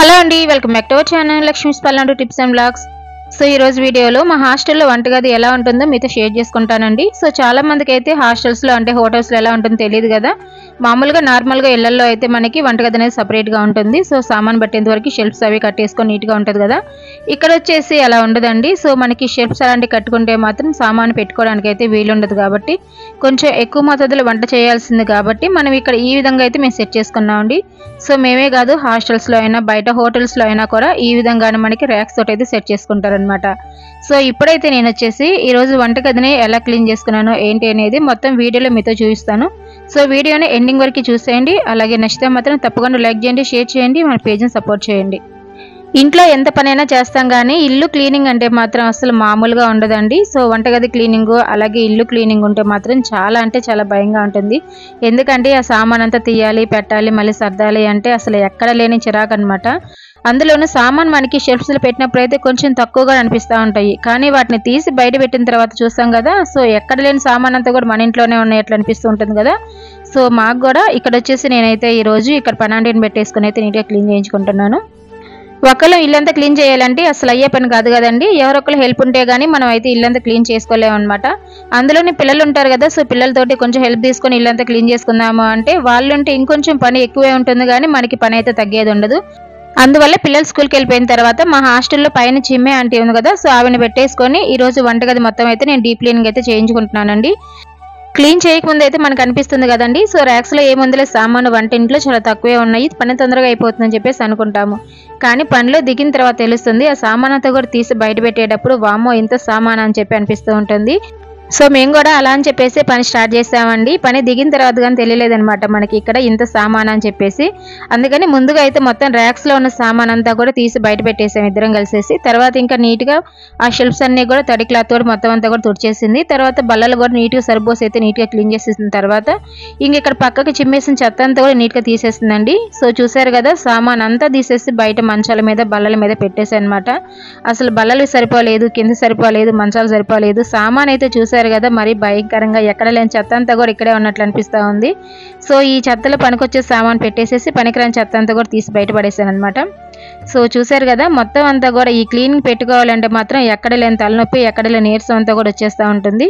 hello అండి welcome back to our channel Lakshmi పల్లండు tips and blogs so ఈ రోజు వీడియోలో మా హాస్టల్లో వంటగది ఎలా ఉంటుందో మీతో షేర్ చేసుకుంటానండి సో చాలా మందికి అయితే హాస్టల్స్లో అంటే హోటల్స్లో ఎలా ఉంటుందో తెలియదు కదా మామూలుగా నార్మల్గా ఇళ్లలో అయితే మనకి వంటగది అనేది సపరేట్గా ఉంటుంది సో సామాన్ పట్టేంత వరకు షెల్ఫ్స్ అవి కట్టేసుకొని నీట్గా ఉంటుంది కదా ఇక్కడ వచ్చేసి అలా ఉండదండి సో మనకి షెల్ఫ్స్ అలాంటివి కట్టుకుంటే మాత్రం సామాన్ పెట్టుకోవడానికి అయితే వీలుండదు కాబట్టి కొంచెం ఎక్కువ మోతాదులో వంట చేయాల్సింది కాబట్టి మనం ఇక్కడ ఈ విధంగా అయితే మేము సెట్ చేసుకున్నామండి సో మేమే కాదు హాస్టల్స్లో అయినా బయట హోటల్స్లో అయినా కూడా ఈ విధంగానే మనకి ర్యాక్స్ తోటి అయితే సెట్ చేసుకుంటారనమాట సో ఇప్పుడైతే నేను వచ్చేసి ఈరోజు వంటగదిని ఎలా క్లీన్ చేసుకున్నానో ఏంటి అనేది మొత్తం వీడియోలో మీతో చూపిస్తాను సో వీడియోని ఎండింగ్ వరకు చూసేయండి అలాగే నచ్చితే మాత్రం తప్పకుండా లైక్ చేయండి షేర్ చేయండి మన పేజ్ని సపోర్ట్ చేయండి ఇంట్లో ఎంత పనైనా చేస్తాం కానీ ఇల్లు క్లీనింగ్ అంటే మాత్రం అసలు మామూలుగా ఉండదండి సో వంటగది క్లీనింగ్ అలాగే ఇల్లు క్లీనింగ్ ఉంటే మాత్రం చాలా అంటే చాలా భయంగా ఉంటుంది ఎందుకంటే ఆ సామాన్ అంతా తీయాలి పెట్టాలి మళ్ళీ సర్దాలి అంటే అసలు ఎక్కడ లేని చిరాకు అనమాట అందులోనూ సామాన్ మనకి షెల్ఫ్స్లో పెట్టినప్పుడు అయితే కొంచెం తక్కువగా అనిపిస్తూ ఉంటాయి కానీ వాటిని తీసి బయట పెట్టిన తర్వాత చూస్తాం కదా సో ఎక్కడ లేని సామాన్ అంతా కూడా మన ఇంట్లోనే ఉన్నట్లు అనిపిస్తూ ఉంటుంది కదా సో మాకు కూడా ఇక్కడ వచ్చేసి నేనైతే ఈ రోజు ఇక్కడ పనాంటిని పెట్టేసుకుని అయితే నీట్గా క్లీన్ చేయించుకుంటున్నాను ఒకళ్ళు ఇల్లంతా క్లీన్ చేయాలంటే అసలు అయ్యే పని కాదు కదండి ఎవరొకరు హెల్ప్ ఉంటే గానీ మనం అయితే ఇల్లంతా క్లీన్ చేసుకోలేము అనమాట అందులోనే పిల్లలు ఉంటారు కదా సో పిల్లలతోటి కొంచెం హెల్ప్ తీసుకొని ఇల్లంతా క్లీన్ చేసుకుందాము అంటే వాళ్ళు ఉంటే ఇంకొంచెం పని ఎక్కువే ఉంటుంది కానీ మనకి పని అయితే తగ్గేది ఉండదు అందువల్ల పిల్లలు స్కూల్కి వెళ్ళిపోయిన తర్వాత మా హాస్టల్లో పైన చిమ్మే ఆంటీ ఉంది కదా సో ఆవిడని పెట్టేసుకొని ఈ రోజు వంటగది మొత్తం అయితే నేను డీప్ క్లీనింగ్ అయితే చేయించుకుంటున్నానండి క్లీన్ చేయకముందు అయితే మనకు అనిపిస్తుంది కదండి సో ర్యాక్స్ లో ఏముందిలే సామాను వంటింట్లో చాలా తక్కువే ఉన్నాయి పని తొందరగా అయిపోతుందని చెప్పేసి అనుకుంటాము కానీ పనిలో దిగిన తర్వాత తెలుస్తుంది ఆ సామాన్ అంతా కూడా తీసి బయట పెట్టేటప్పుడు వామ్మో ఇంత సామాన్ అని చెప్పి అనిపిస్తూ ఉంటుంది సో మేము కూడా అలా అని చెప్పేసి పని స్టార్ట్ చేసామండి పని దిగిన తర్వాత కానీ తెలియలేదనమాట మనకి ఇక్కడ ఇంత సామాన్ అని చెప్పేసి అందుకని ముందుగా అయితే మొత్తం ర్యాక్స్ లో ఉన్న సామాన్ అంతా కూడా తీసి బయట పెట్టేసాం ఇద్దరం కలిసేసి తర్వాత ఇంకా నీట్ గా ఆ షెల్ఫ్స్ అన్ని కూడా తడి క్లాత్ తోటి మొత్తం అంతా కూడా తుడిచేసింది తర్వాత బల్లలు కూడా నీట్ గా సరిపోసి అయితే నీట్ గా క్లీన్ చేసేసిన తర్వాత ఇంక ఇక్కడ పక్కకి చిమ్మేసిన చెత్త అంతా కూడా నీట్ గా తీసేసిందండి సో చూసారు కదా సామాన్ అంతా తీసేసి బయట మంచాల మీద బల్లల మీద పెట్టేసి అనమాట అసలు బల్లలు సరిపోలేదు కింద సరిపోలేదు మంచాలు సరిపోలేదు సామాన్ అయితే చూసారు కదా మరి భయంకరంగా ఎక్కడ లేని చెత్త అంతా కూడా ఇక్కడే ఉన్నట్లు అనిపిస్తా ఉంది సో ఈ చెత్తలో పనికొచ్చే సామాన్ పెట్టేసేసి పనికిరాని చెత్త అంతా కూడా తీసి బయట పడేసాను అనమాట సో చూసారు కదా మొత్తం అంతా కూడా ఈ క్లీనింగ్ పెట్టుకోవాలంటే మాత్రం ఎక్కడ లేని తలనొప్పి ఎక్కడ లేని నీరసం అంతా కూడా వచ్చేస్తూ ఉంటుంది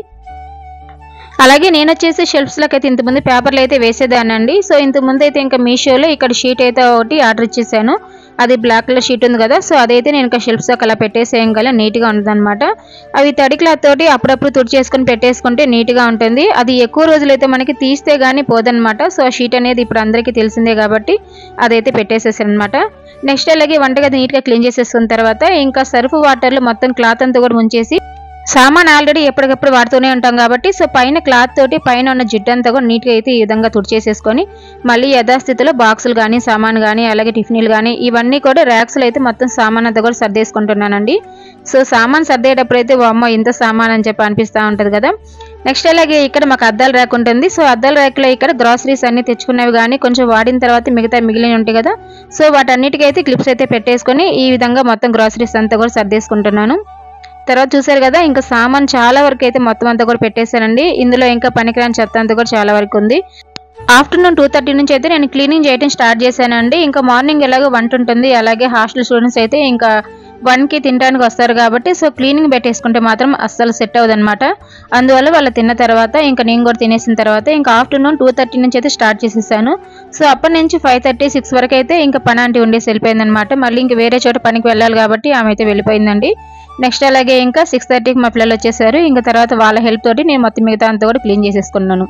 అలాగే నేను వచ్చేసి షెల్ఫ్స్లోకి అయితే ఇంతకుముందు పేపర్లు అయితే వేసేదానండి సో ఇంతకుముందు అయితే ఇంకా మీషోలో ఇక్కడ షీట్ అయితే ఒకటి ఆర్డర్ ఇచ్చేసాను అది బ్లాక్ కలర్ షీట్ ఉంది కదా సో అదైతే నేను ఇంకా షెల్ఫ్స్ అలా పెట్టేసేయం గల నీట్గా ఉంటుందన్నమాట అవి తడి క్లాత్ తోటి అప్పుడప్పుడు తుడిచేసుకొని పెట్టేసుకుంటే నీట్గా ఉంటుంది అది ఎక్కువ రోజులైతే మనకి తీస్తే గానీ పోదన్నమాట సో ఆ షీట్ అనేది ఇప్పుడు అందరికీ తెలిసిందే కాబట్టి అదైతే పెట్టేసేసాను అనమాట నెక్స్ట్ అలాగే వంటగది నీట్గా క్లీన్ చేసేసుకున్న తర్వాత ఇంకా సర్ఫ్ వాటర్లో మొత్తం క్లాత్ అంతా కూడా ముంచేసి సామాన్ ఆల్రెడీ ఎప్పటికప్పుడు వాడుతూనే ఉంటాం కాబట్టి సో పైన క్లాత్ తోటి పైన ఉన్న జిడ్డు అంతా కూడా నీట్గా అయితే ఈ విధంగా తుడిచేసేసుకొని మళ్ళీ యథాస్థితిలో బాక్సులు కానీ సామాన్ కానీ అలాగే టిఫిన్లు కానీ ఇవన్నీ కూడా ర్యాక్స్లో అయితే మొత్తం సామాన్ అంతా కూడా సర్దేసుకుంటున్నానండి సో సామాన్ సర్దేటప్పుడు అయితే అమ్మ ఇంత సామాన్ అని చెప్పి అనిపిస్తూ ఉంటుంది కదా నెక్స్ట్ అలాగే ఇక్కడ మాకు అద్దాల ర్యాక్ ఉంటుంది సో అద్దాల ర్యాక్లో ఇక్కడ గ్రాసరీస్ అన్ని తెచ్చుకున్నవి కానీ కొంచెం వాడిన తర్వాత మిగతా మిగిలిన ఉంటాయి కదా సో వాటన్నిటికీ అయితే క్లిప్స్ అయితే పెట్టేసుకొని ఈ విధంగా మొత్తం గ్రాసరీస్ అంతా కూడా సర్దేసుకుంటున్నాను తర్వాత చూసారు కదా ఇంకా సామాన్ చాలా వరకు అయితే మొత్తం అంతా కూడా పెట్టేశానండి ఇందులో ఇంకా పనికిరాని చెత్త అంతా కూడా చాలా వరకు ఉంది ఆఫ్టర్నూన్ టూ థర్టీ నుంచి అయితే నేను క్లీనింగ్ చేయడం స్టార్ట్ చేశానండి ఇంకా మార్నింగ్ ఎలాగో వంట ఉంటుంది అలాగే హాస్టల్ స్టూడెంట్స్ అయితే ఇంకా వన్కి తినడానికి వస్తారు కాబట్టి సో క్లీనింగ్ పెట్టేసుకుంటే మాత్రం అస్సలు సెట్ అవ్వదన్నమాట అందువల్ల వాళ్ళు తిన్న తర్వాత ఇంకా నేను కూడా తినేసిన తర్వాత ఇంకా ఆఫ్టర్నూన్ టూ థర్టీ నుంచి అయితే స్టార్ట్ చేసేసాను సో అప్పటి నుంచి ఫైవ్ థర్టీ సిక్స్ వరకు అయితే ఇంకా పని ఆంటీ ఉండేసి వెళ్ళిపోయిందనమాట మళ్ళీ ఇంక వేరే చోట పనికి వెళ్ళాలి కాబట్టి ఆమె అయితే వెళ్ళిపోయిందండి నెక్స్ట్ అలాగే ఇంకా సిక్స్ థర్టీకి మా పిల్లలు వచ్చేసారు ఇంకా తర్వాత వాళ్ళ హెల్ప్ తోటి నేను మొత్తం మిగతా అంతా కూడా క్లీన్ చేసేసుకున్నాను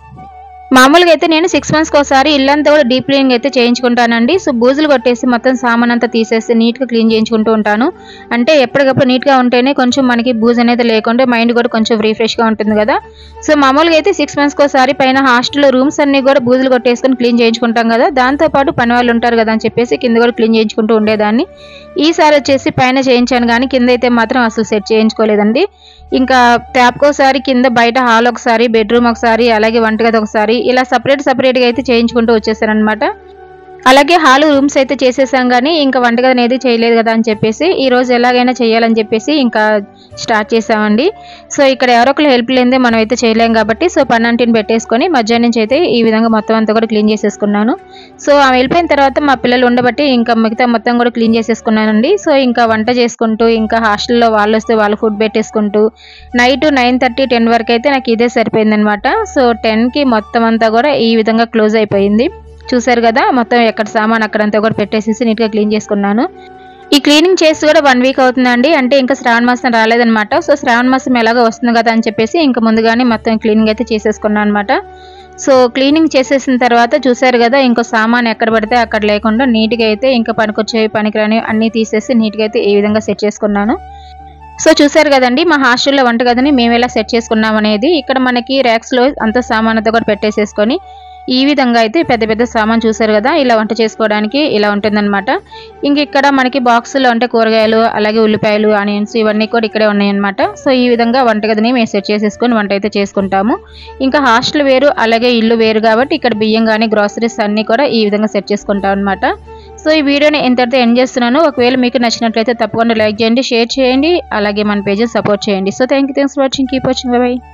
మామూలుగా అయితే నేను సిక్స్ మంత్స్కి ఒకసారి ఇల్లంతా కూడా డీప్ క్లీనింగ్ అయితే చేయించుకుంటానండి సో బూజులు కొట్టేసి మొత్తం సామాన్ అంతా తీసేసి నీట్గా క్లీన్ చేయించుకుంటూ ఉంటాను అంటే ఎప్పటికప్పుడు నీట్గా ఉంటేనే కొంచెం మనకి బూజ్ అనేది లేకుండా మైండ్ కూడా కొంచెం రీఫ్రెష్గా ఉంటుంది కదా సో మామూలుగా అయితే సిక్స్ మంత్స్కి ఒకసారి పైన హాస్టల్లో రూమ్స్ అన్ని కూడా బూజులు కొట్టేసుకొని క్లీన్ చేయించుకుంటాం కదా దాంతోపాటు పని వాళ్ళు ఉంటారు కదా అని చెప్పేసి కింద కూడా క్లీన్ చేయించుకుంటూ ఉండేదాన్ని ఈసారి వచ్చేసి పైన చేయించాను కానీ కింద అయితే మాత్రం అసలు సెట్ చేయించుకోలేదండి ఇంకా ట్యాప్కి ఒకసారి కింద బయట హాల్ ఒకసారి బెడ్రూమ్ ఒకసారి అలాగే వంటగది ఒకసారి ఇలా సపరేట్ సపరేట్గా అయితే చేయించుకుంటూ వచ్చేసారనమాట అలాగే హాల్ రూమ్స్ అయితే చేసేసాం కానీ ఇంకా వంటగది అనేది చేయలేదు కదా అని చెప్పేసి ఈ రోజు ఎలాగైనా చేయాలని చెప్పేసి ఇంకా స్టార్ట్ చేసామండి సో ఇక్కడ ఎవరో ఒకరు హెల్ప్ లేదే మనం అయితే చేయలేం కాబట్టి సో పన్నంటిని పెట్టేసుకొని మధ్యాహ్నం నుంచి అయితే ఈ విధంగా మొత్తం అంతా కూడా క్లీన్ చేసేసుకున్నాను సో ఆమె వెళ్ళిపోయిన తర్వాత మా పిల్లలు ఉండబట్టి ఇంకా మిగతా మొత్తం కూడా క్లీన్ చేసేసుకున్నానండి సో ఇంకా వంట చేసుకుంటూ ఇంకా హాస్టల్లో వాళ్ళు వస్తే వాళ్ళు ఫుడ్ పెట్టేసుకుంటూ నైట్ నైన్ థర్టీ టెన్ వరకు అయితే నాకు ఇదే సరిపోయిందనమాట సో టెన్కి మొత్తం అంతా కూడా ఈ విధంగా క్లోజ్ అయిపోయింది చూసారు కదా మొత్తం ఎక్కడ సామాన్ అక్కడంతా కూడా పెట్టేసేసి నీట్గా క్లీన్ చేసుకున్నాను ఈ క్లీనింగ్ చేసి కూడా వన్ వీక్ అవుతుందండి అంటే ఇంకా శ్రావణ మాసం రాలేదనమాట సో శ్రావణ మాసం ఎలాగో వస్తుంది కదా అని చెప్పేసి ఇంకా ముందుగానే మొత్తం క్లీనింగ్ అయితే చేసేసుకున్నాను అనమాట సో క్లీనింగ్ చేసేసిన తర్వాత చూసారు కదా ఇంకో సామాన్ ఎక్కడ పడితే అక్కడ లేకుండా నీట్గా అయితే ఇంకా పనికొచ్చేవి పనికిరాని అన్నీ తీసేసి నీట్గా అయితే ఈ విధంగా సెట్ చేసుకున్నాను సో చూసారు కదండి మా హాస్టల్లో వంటగదిని మేము ఎలా సెట్ చేసుకున్నాం అనేది ఇక్కడ మనకి ర్యాక్స్లో అంత సామాన్తో కూడా పెట్టేసేసుకొని ఈ విధంగా అయితే పెద్ద పెద్ద సామాన్ చూసారు కదా ఇలా వంట చేసుకోవడానికి ఇలా ఉంటుందన్నమాట ఇంక ఇక్కడ మనకి బాక్సులో అంటే కూరగాయలు అలాగే ఉల్లిపాయలు ఆనియన్స్ ఇవన్నీ కూడా ఇక్కడే ఉన్నాయన్నమాట సో ఈ విధంగా వంటగదిని మేము సెట్ చేసేసుకొని వంట అయితే చేసుకుంటాము ఇంకా హాస్టల్ వేరు అలాగే ఇల్లు వేరు కాబట్టి ఇక్కడ బియ్యం కానీ గ్రాసరీస్ అన్నీ కూడా ఈ విధంగా సెట్ చేసుకుంటాం అనమాట సో ఈ వీడియోని ఎంతటితో ఎండ్ చేస్తున్నాను ఒకవేళ మీకు నచ్చినట్లయితే తప్పకుండా లైక్ చేయండి షేర్ చేయండి అలాగే మన పేజెస్ సపోర్ట్ చేయండి so thank you thanks for watching keep watching by